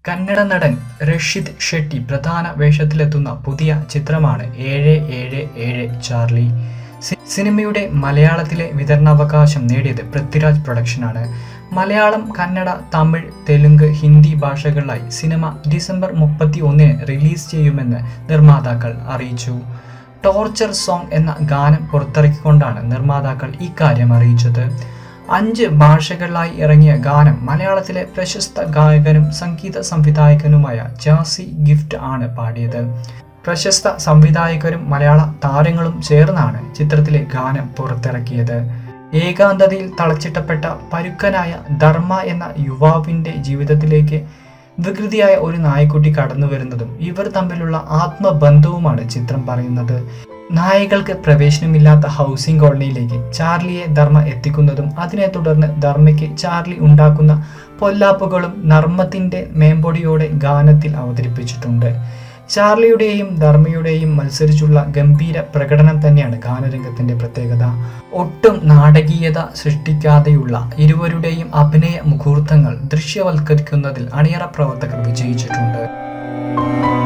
കന്നഡ നടൻ രഷിത് ഷെട്ടി പ്രധാന വേഷത്തിലെത്തുന്ന പുതിയ ചിത്രമാണ് ഏഴ് ഏഴ് ഏഴ് ചാർലി സി- സിനിമയുടെ മലയാളത്തിലെ വിതരണാവകാശം നേടിയത് പൃഥ്വിരാജ് പ്രൊഡക്ഷനാണ് മലയാളം കന്നഡ തമിഴ് തെലുങ്ക് ഹിന്ദി ഭാഷകളിലായി സിനിമ ഡിസംബർ മുപ്പത്തി ഒന്നിന് റിലീസ് ചെയ്യുമെന്ന് നിർമ്മാതാക്കൾ അറിയിച്ചു ടോർച്ചർ സോങ് എന്ന ഗാനം പുറത്തിറക്കിക്കൊണ്ടാണ് നിർമ്മാതാക്കൾ ഇക്കാര്യം അറിയിച്ചത് അഞ്ച് ഭാഷകളിലായി ഇറങ്ങിയ ഗാനം മലയാളത്തിലെ പ്രശസ്ത ഗായകനും സംഗീത സംവിധായകനുമായ ജാസി ഗിഫ്റ്റ് ആണ് പാടിയത് പ്രശസ്ത സംവിധായകരും മലയാള താരങ്ങളും ചേർന്നാണ് ചിത്രത്തിലെ ഗാനം പുറത്തിറക്കിയത് ഏകാന്തതയിൽ തളച്ചിട്ടപ്പെട്ട പരുക്കനായ ധർമ്മ എന്ന യുവാവിൻ്റെ ജീവിതത്തിലേക്ക് വികൃതിയായ ഒരു നായ്ക്കുട്ടി കടന്നു വരുന്നതും ഇവർ തമ്മിലുള്ള ആത്മബന്ധവുമാണ് ചിത്രം പറയുന്നത് നായകൾക്ക് പ്രവേശനമില്ലാത്ത ഹൗസിംഗ് കോളനിയിലേക്ക് ചാർലിയെ ധർമ്മ എത്തിക്കുന്നതും അതിനെ തുടർന്ന് ധർമ്മയ്ക്ക് ചാർലി ഉണ്ടാക്കുന്ന പൊല്ലാപ്പുകളും നർമ്മത്തിൻ്റെ മേമ്പൊടിയോടെ ഗാനത്തിൽ അവതരിപ്പിച്ചിട്ടുണ്ട് ചാർലിയുടെയും ധർമ്മയുടെയും മത്സരിച്ചുള്ള ഗംഭീര പ്രകടനം തന്നെയാണ് ഗാനരംഗത്തിന്റെ പ്രത്യേകത ഒട്ടും നാടകീയത സൃഷ്ടിക്കാതെയുള്ള ഇരുവരുടെയും അഭിനയ മുഹൂർത്തങ്ങൾ ദൃശ്യവൽക്കരിക്കുന്നതിൽ അണിയറ പ്രവർത്തകർ വിജയിച്ചിട്ടുണ്ട്